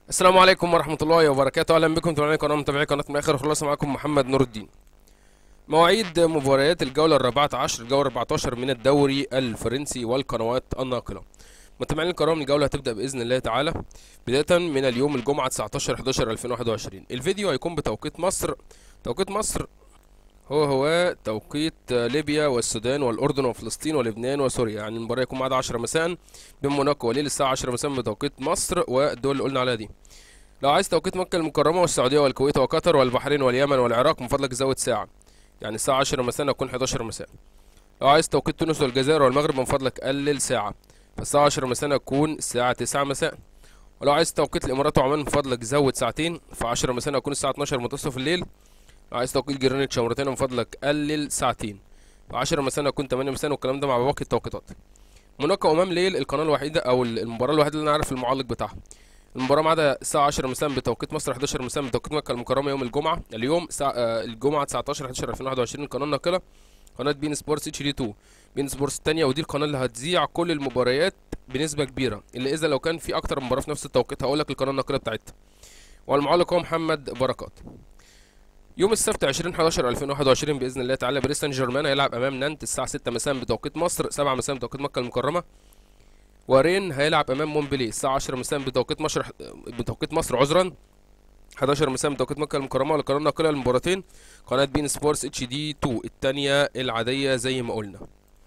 السلام عليكم ورحمة الله وبركاته أهلا بكم متابعين قناة متابعي قناة من آخر خلاصة معاكم محمد نور الدين مواعيد مباريات الجولة الرابعة عشر الجولة 14 من الدوري الفرنسي والقنوات الناقلة متابعين الكرام الجولة هتبدأ بإذن الله تعالى بداية من اليوم الجمعة 19 11 2021 الفيديو هيكون بتوقيت مصر توقيت مصر هو هو توقيت ليبيا والسودان والأردن وفلسطين ولبنان وسوريا يعني المباراة يكون بعد 10 مساء بين موناكو وليل الساعة 10 مساء بتوقيت مصر والدول اللي قلنا عليها دي لو عايز توقيت مكة المكرمة والسعودية والكويت وقطر والبحرين واليمن والعراق من فضلك زود ساعة يعني الساعة 10 مساء هتكون 11 مساء لو عايز توقيت تونس والجزائر والمغرب من فضلك قلل ساعة فالساعة 10 مساء هتكون الساعة 9 مساء ولو عايز توقيت الإمارات وعمان من فضلك زود ساعتين في 10 مساء هتكون الساعة 12 منتصف الليل لو عايز توقيت جرينتش وموريتانيا من فضلك قلل ساعتين في 10 مساء هتكون 8 مساء والكلام ده مع باقي التوقيتات موناكو امام ليل القناه الوحيده او المباراه الوحيده اللي انا عارف المعلق بتاعها المباراه ميعادها الساعه 10 مساء بتوقيت مصر 11 مساء بتوقيت مكه المكرمه يوم الجمعه اليوم ساعة آه الجمعه 19 11 2021 القناه الناقله قناه بين سبورتس اتش دي 2 بين سبورتس الثانيه ودي القناه اللي هتذيع كل المباريات بنسبه كبيره اللي اذا لو كان في اكتر من مباراه في نفس التوقيت هقول لك القناه الناقله بتاعتها والمعلق هو محمد بركات يوم السبت 20 11 2021 باذن الله تعالى باريس سان جيرمان هيلعب امام نانت الساعه 6 مساء بتوقيت مصر 7 مساء بتوقيت مكه المكرمه ورين هيلعب امام مونبلي الساعه 10 مساء بتوقيت مصر بتوقيت مصر عذرا 11 مساء بتوقيت مكه المكرمه والقناه الناقله للمباراتين قناه بين سبورتس اتش دي 2 الثانيه العاديه زي ما قلنا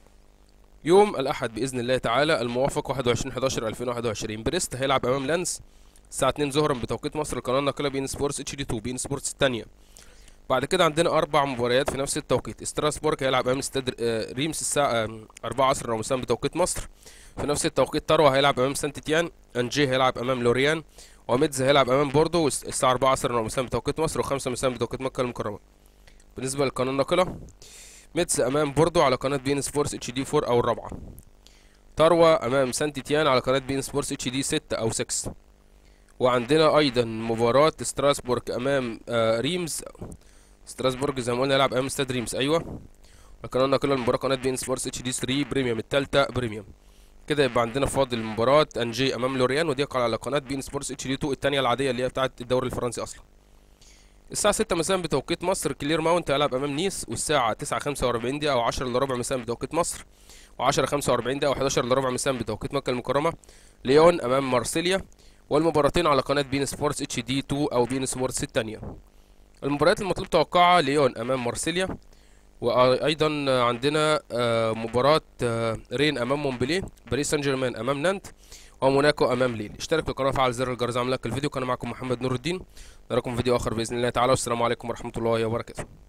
يوم الاحد باذن الله تعالى الموافق 21 11 2021 بريست هيلعب امام لانس الساعه 2 ظهرا بتوقيت مصر القناه الناقله بين سبورتس اتش دي 2 بين سبورتس الثانيه بعد كده عندنا اربع مباريات في نفس التوقيت استراسبورغ هيلعب امام استاد ريمس الساعه 4 عصرا مساء بتوقيت مصر في نفس التوقيت تروى هيلعب امام سانت تيان انجي هيلعب امام لوريان وميدز هيلعب امام بوردو الساعه 4 عصرا مساء بتوقيت مصر و5 مساء بتوقيت مكه المكرمه بالنسبه للقناه الناقله ميدز امام بوردو على قناه بين سبورتس اتش دي 4 او الرابعه تروى امام سانت تيان على قناه بين سبورتس اتش دي 6 او 6 وعندنا ايضا مباراه ستراسبورغ امام آه ريمز ستراسبورج زي ما قلنا يلعب امام استاد ريمس ايوه القناه الناقله المباراه قناه بين سبورتس اتش دي 3 بريميوم الثالثه بريميوم كده يبقى عندنا فاضل مباراه انجي امام لوريان ودي على قناه بين سبورتس اتش دي 2 الثانيه العاديه اللي هي بتاعه الدوري الفرنسي اصلا الساعة 6 مساء بتوقيت مصر كلير ماونت هيلعب امام نيس والساعة 9 45 دقيقة او 10 الا ربع مساء بتوقيت مصر و10 45 دقيقة او 11 الا ربع مساء بتوقيت مكة المكرمة ليون امام مارسيليا والمباراتين على قناة بين سبورتس اتش دي 2 او بين سبورتس الثانية المباريات المطلوب توقعها ليون امام مارسيليا وايضا عندنا مباراة رين امام مونبلي باريس سان جيرمان امام نانت وموناكو امام ليل اشترك في القناه وفعل زر الجرس عمل لك الفيديو كان معكم محمد نور الدين نراكم في فيديو اخر باذن الله تعالى والسلام عليكم ورحمه الله وبركاته